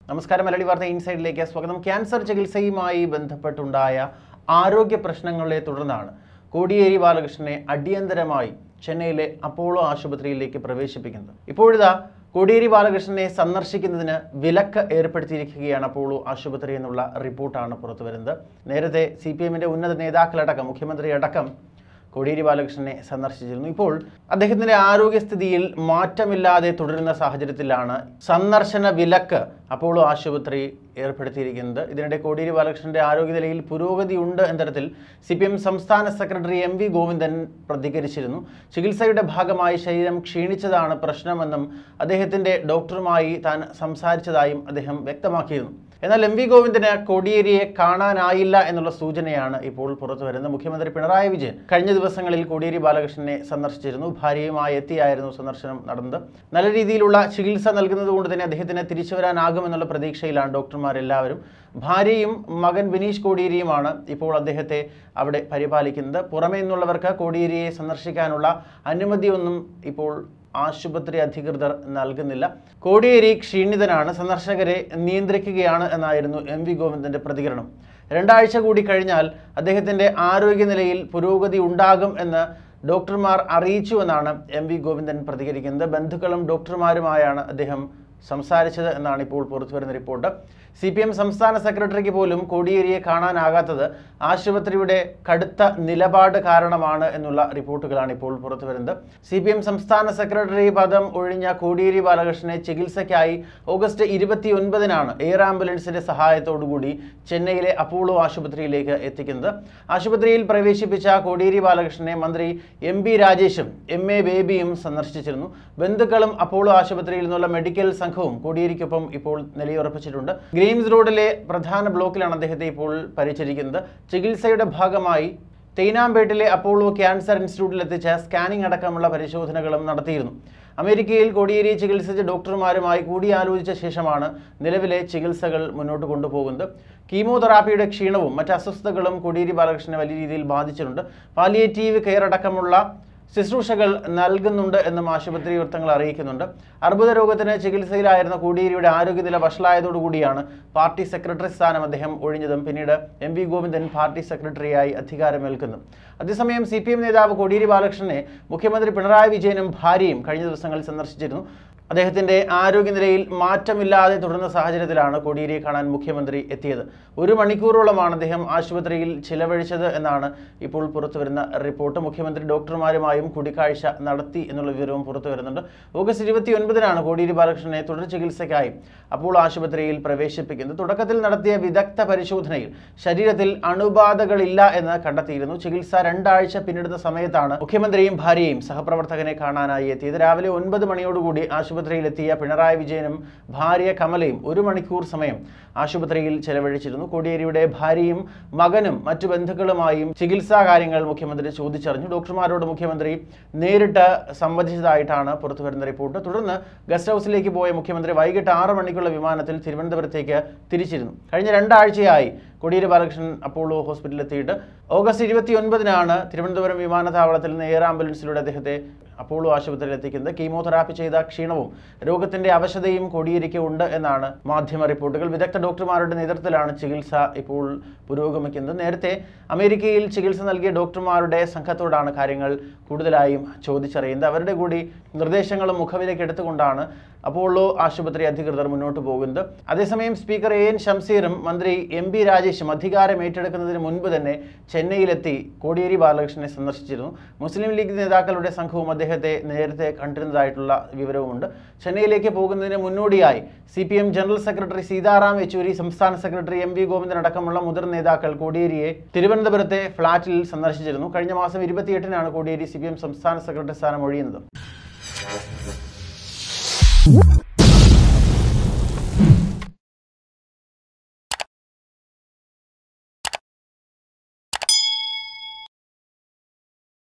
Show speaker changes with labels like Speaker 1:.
Speaker 1: നമസ്കാരം മലയാളി വാർത്ത ഇൻസൈഡിലേക്ക് സ്വാഗതം ക്യാൻസർ ചികിത്സയുമായി ബന്ധപ്പെട്ടുണ്ടായ ആരോഗ്യ പ്രശ്നങ്ങളെ തുടർന്നാണ് കോടിയേരി ബാലകൃഷ്ണനെ അടിയന്തരമായി ചെന്നൈയിലെ അപ്പോളോ ആശുപത്രിയിലേക്ക് പ്രവേശിപ്പിക്കുന്നത് ഇപ്പോഴിതാ കോടിയേരി ബാലകൃഷ്ണനെ സന്ദർശിക്കുന്നതിന് വിലക്ക് ഏർപ്പെടുത്തിയിരിക്കുകയാണ് അപ്പോളോ ആശുപത്രി എന്നുള്ള റിപ്പോർട്ടാണ് പുറത്തുവരുന്നത് നേരത്തെ സി പി എമ്മിൻ്റെ ഉന്നത നേതാക്കളടക്കം മുഖ്യമന്ത്രി അടക്കം കോടിയേരി ബാലകൃഷ്ണനെ സന്ദർശിച്ചിരുന്നു ഇപ്പോൾ അദ്ദേഹത്തിന്റെ ആരോഗ്യസ്ഥിതിയിൽ മാറ്റമില്ലാതെ തുടരുന്ന സാഹചര്യത്തിലാണ് സന്ദർശന വിലക്ക് അപ്പോളോ ആശുപത്രി ഏർപ്പെടുത്തിയിരിക്കുന്നത് ഇതിനിടെ കോടിയേരി ബാലകൃഷ്ണന്റെ ആരോഗ്യനിലയിൽ പുരോഗതി ഉണ്ട് എന്ന തരത്തിൽ സി പി എം സംസ്ഥാന സെക്രട്ടറി എം വി ഗോവിന്ദൻ പ്രതികരിച്ചിരുന്നു ചികിത്സയുടെ ഭാഗമായി ശരീരം ക്ഷീണിച്ചതാണ് പ്രശ്നമെന്നും അദ്ദേഹത്തിന്റെ ഡോക്ടറുമായി താൻ സംസാരിച്ചതായും അദ്ദേഹം വ്യക്തമാക്കിയിരുന്നു എന്നാൽ എം വി ഗോവിന്ദന് കോടിയേരിയെ കാണാനായില്ല എന്നുള്ള സൂചനയാണ് ഇപ്പോൾ പുറത്തു വരുന്നത് മുഖ്യമന്ത്രി പിണറായി വിജയൻ കഴിഞ്ഞ ദിവസങ്ങളിൽ കോടിയേരി ബാലകൃഷ്ണനെ സന്ദർശിച്ചിരുന്നു ഭാര്യയുമായി എത്തിയായിരുന്നു സന്ദർശനം നടന്നത് നല്ല രീതിയിലുള്ള ചികിത്സ നൽകുന്നത് കൊണ്ട് തന്നെ അദ്ദേഹത്തിന് തിരിച്ചു വരാനാകുമെന്നുള്ള പ്രതീക്ഷയിലാണ് ഡോക്ടർമാരെല്ലാവരും ഭാര്യയും മകൻ ബിനീഷ് കോടിയേരിയുമാണ് ഇപ്പോൾ അദ്ദേഹത്തെ അവിടെ പരിപാലിക്കുന്നത് പുറമേ നിന്നുള്ളവർക്ക് കോടിയേരിയെ സന്ദർശിക്കാനുള്ള അനുമതിയൊന്നും ഇപ്പോൾ ആശുപത്രി അധികൃതർ നൽകുന്നില്ല കോടിയേരി ക്ഷീണിതനാണ് സന്ദർശകരെ നിയന്ത്രിക്കുകയാണ് എന്നായിരുന്നു എം വി ഗോവിന്ദന്റെ പ്രതികരണം രണ്ടാഴ്ച കൂടി കഴിഞ്ഞാൽ അദ്ദേഹത്തിന്റെ ആരോഗ്യനിലയിൽ പുരോഗതി ഉണ്ടാകും എന്ന് ഡോക്ടർമാർ അറിയിച്ചുവെന്നാണ് എം വി ഗോവിന്ദൻ പ്രതികരിക്കുന്നത് ബന്ധുക്കളും ഡോക്ടർമാരുമായാണ് അദ്ദേഹം സംസാരിച്ചത് എന്നാണ് ഇപ്പോൾ പുറത്തുവരുന്ന റിപ്പോർട്ട് സി പി എം സംസ്ഥാന സെക്രട്ടറിക്ക് പോലും കോടിയേരിയെ കാണാനാകാത്തത് ആശുപത്രിയുടെ കടുത്ത നിലപാട് കാരണമാണ് എന്നുള്ള റിപ്പോർട്ടുകളാണ് ഇപ്പോൾ പുറത്തുവരുന്നത് സി പി എം സംസ്ഥാന സെക്രട്ടറി പദം ഒഴിഞ്ഞ കോടിയേരി ബാലകൃഷ്ണനെ ചികിത്സയ്ക്കായി ഓഗസ്റ്റ് ഇരുപത്തി ഒൻപതിനാണ് എയർ ആംബുലൻസിന്റെ സഹായത്തോടുകൂടി ചെന്നൈയിലെ അപ്പോളോ ആശുപത്രിയിലേക്ക് എത്തിക്കുന്നത് ആശുപത്രിയിൽ പ്രവേശിപ്പിച്ച കോടിയേരി ബാലകൃഷ്ണനെ മന്ത്രി എം ബി രാജേഷും എം എ ബേബിയും സന്ദർശിച്ചിരുന്നു ബന്ധുക്കളും അപ്പോളോ ആശുപത്രിയിൽ നിന്നുള്ള മെഡിക്കൽ സംഘവും കോടിയേരിക്കൊപ്പം ഇപ്പോൾ നിലയുറപ്പിച്ചിട്ടുണ്ട് ഗ്രീംസ് റോഡിലെ പ്രധാന ബ്ലോക്കിലാണ് അദ്ദേഹത്തെ ഇപ്പോൾ പരിചരിക്കുന്നത് ചികിത്സയുടെ ഭാഗമായി തേനാമ്പേട്ടിലെ അപ്പോളോ ക്യാൻസർ ഇൻസ്റ്റിറ്റ്യൂട്ടിൽ എത്തിച്ച സ്കാനിംഗ് അടക്കമുള്ള പരിശോധനകളും നടത്തിയിരുന്നു അമേരിക്കയിൽ കോടിയേരിയെ ചികിത്സിച്ച ഡോക്ടർമാരുമായി കൂടിയാലോചിച്ച ശേഷമാണ് നിലവിലെ ചികിത്സകൾ മുന്നോട്ട് കൊണ്ടുപോകുന്നത് കീമോതെറാപ്പിയുടെ ക്ഷീണവും മറ്റ് അസ്വസ്ഥതകളും കോടിയേരി ബാലകൃഷ്ണനെ വലിയ രീതിയിൽ ബാധിച്ചിട്ടുണ്ട് പാലിയേറ്റീവ് കെയർ അടക്കമുള്ള ശുശ്രൂഷകൾ നൽകുന്നുണ്ട് എന്നും ആശുപത്രി വൃത്തങ്ങൾ അറിയിക്കുന്നുണ്ട് അർബുദ രോഗത്തിന് ചികിത്സയിലായിരുന്ന കോടിയേരിയുടെ ആരോഗ്യനില വഷളായതോടുകൂടിയാണ് പാർട്ടി സെക്രട്ടറി സ്ഥാനം അദ്ദേഹം ഒഴിഞ്ഞതും പിന്നീട് എം വി ഗോവിന്ദൻ പാർട്ടി സെക്രട്ടറിയായി അധികാരമേൽക്കുന്നു അതേസമയം സി പി എം നേതാവ് കോടിയേരി ബാലകൃഷ്ണനെ മുഖ്യമന്ത്രി പിണറായി വിജയനും ഭാര്യയും കഴിഞ്ഞ ദിവസങ്ങളിൽ സന്ദർശിച്ചിരുന്നു അദ്ദേഹത്തിന്റെ ആരോഗ്യനിലയിൽ മാറ്റമില്ലാതെ തുടർന്ന സാഹചര്യത്തിലാണ് കോടിയേരിയെ കാണാൻ മുഖ്യമന്ത്രി എത്തിയത് ഒരു മണിക്കൂറോളമാണ് അദ്ദേഹം ആശുപത്രിയിൽ ചിലവഴിച്ചത് എന്നാണ് ഇപ്പോൾ പുറത്തുവരുന്ന റിപ്പോർട്ട് മുഖ്യമന്ത്രി ഡോക്ടർമാരുമായും കൂടിക്കാഴ്ച നടത്തി എന്നുള്ള വിവരവും പുറത്തു വരുന്നുണ്ട് ഓഗസ്റ്റ് ഇരുപത്തി ഒൻപതിനാണ് കോടിയേരി ബാലകൃഷ്ണനെ തുടർ ചികിത്സയ്ക്കായി അപ്പോൾ ആശുപത്രിയിൽ പ്രവേശിപ്പിക്കുന്നത് തുടക്കത്തിൽ നടത്തിയ വിദഗ്ധ പരിശോധനയിൽ ശരീരത്തിൽ അണുബാധകളില്ല എന്ന് കണ്ടെത്തിയിരുന്നു ചികിത്സ രണ്ടാഴ്ച പിന്നിടുന്ന സമയത്താണ് മുഖ്യമന്ത്രിയും ഭാര്യയും സഹപ്രവർത്തകനെ കാണാനായി എത്തിയത് രാവിലെ ഒൻപത് മണിയോടുകൂടി ആശുപത്രിയിലെത്തിയ പിണറായി വിജയനും ഭാര്യ കമലയും ഒരു മണിക്കൂർ സമയം ആശുപത്രിയിൽ ചെലവഴിച്ചിരുന്നു കോടിയേരിയുടെ ഭാര്യയും മകനും മറ്റു ബന്ധുക്കളുമായും ചികിത്സാ കാര്യങ്ങൾ മുഖ്യമന്ത്രി ചോദിച്ചറിഞ്ഞു ഡോക്ടർമാരോട് മുഖ്യമന്ത്രി നേരിട്ട് സംവദിച്ചതായിട്ടാണ് പുറത്തുവരുന്ന റിപ്പോർട്ട് തുടർന്ന് ഗസ്റ്റ് ഹൗസിലേക്ക് പോയ മുഖ്യമന്ത്രി വൈകിട്ട് ആറ് മണിക്കുള്ള വിമാനത്തിൽ തിരുവനന്തപുരത്തേക്ക് തിരിച്ചിരുന്നു കഴിഞ്ഞ രണ്ടാഴ്ചയായി കോടിയേരി ബാലകൃഷ്ണൻ അപ്പോളോ ഹോസ്പിറ്റലിൽ എത്തിയിട്ട് ഓഗസ്റ്റ് ഇരുപത്തി ഒൻപതിനാണ് തിരുവനന്തപുരം വിമാനത്താവളത്തിൽ നിന്ന് എയർ ആംബുലൻസിലൂടെ അദ്ദേഹത്തെ അപ്പോളോ ആശുപത്രിയിൽ എത്തിക്കുന്നത് കീമോതെറാപ്പി ചെയ്ത ക്ഷീണവും രോഗത്തിന്റെ അവശതയും കോടിയേരിക്ക് ഉണ്ട് എന്നാണ് മാധ്യമ റിപ്പോർട്ടുകൾ വിദഗ്ധ ഡോക്ടർമാരുടെ നേതൃത്വത്തിലാണ് ചികിത്സ ഇപ്പോൾ പുരോഗമിക്കുന്നത് നേരത്തെ അമേരിക്കയിൽ ചികിത്സ നൽകിയ ഡോക്ടർമാരുടെ സംഘത്തോടാണ് കാര്യങ്ങൾ കൂടുതലായും ചോദിച്ചറിയുന്നത് അവരുടെ കൂടി നിർദ്ദേശങ്ങളും മുഖവിലേക്ക് എടുത്തുകൊണ്ടാണ് അപ്പോളോ ആശുപത്രി അധികൃതർ മുന്നോട്ട് പോകുന്നത് അതേസമയം സ്പീക്കർ എ എൻ ഷംസീറും മന്ത്രി എം ബി രാജേഷും അധികാരം ഏറ്റെടുക്കുന്നതിന് മുൻപ് തന്നെ ചെന്നൈയിലെത്തി കോടിയേരി ബാലകൃഷ്ണനെ സന്ദർശിച്ചിരുന്നു മുസ്ലിം ലീഗ് നേതാക്കളുടെ സംഘവും അദ്ദേഹത്തെ നേരത്തെ കണ്ടിരുന്നതായിട്ടുള്ള വിവരവുമുണ്ട് ചെന്നൈയിലേക്ക് പോകുന്നതിന് മുന്നോടിയായി C P M general secretary Sitaram Yechury സംസ്ഥാന സെക്രട്ടറി എം വി ഗോവിന്ദൻ അടക്കമുള്ള മുതിർന്ന നേതാക്കൾ കോടിയേരിയെ തിരുവനന്തപുരത്തെ ഫ്ളാറ്റിൽ സന്ദർശിച്ചിരുന്നു കഴിഞ്ഞ മാസം ഇരുപത്തിയെട്ടിനാണ് കോടിയേരി സി പി എം സംസ്ഥാന സെക്രട്ടറി സ്ഥാനം ഒഴിയുന്നത്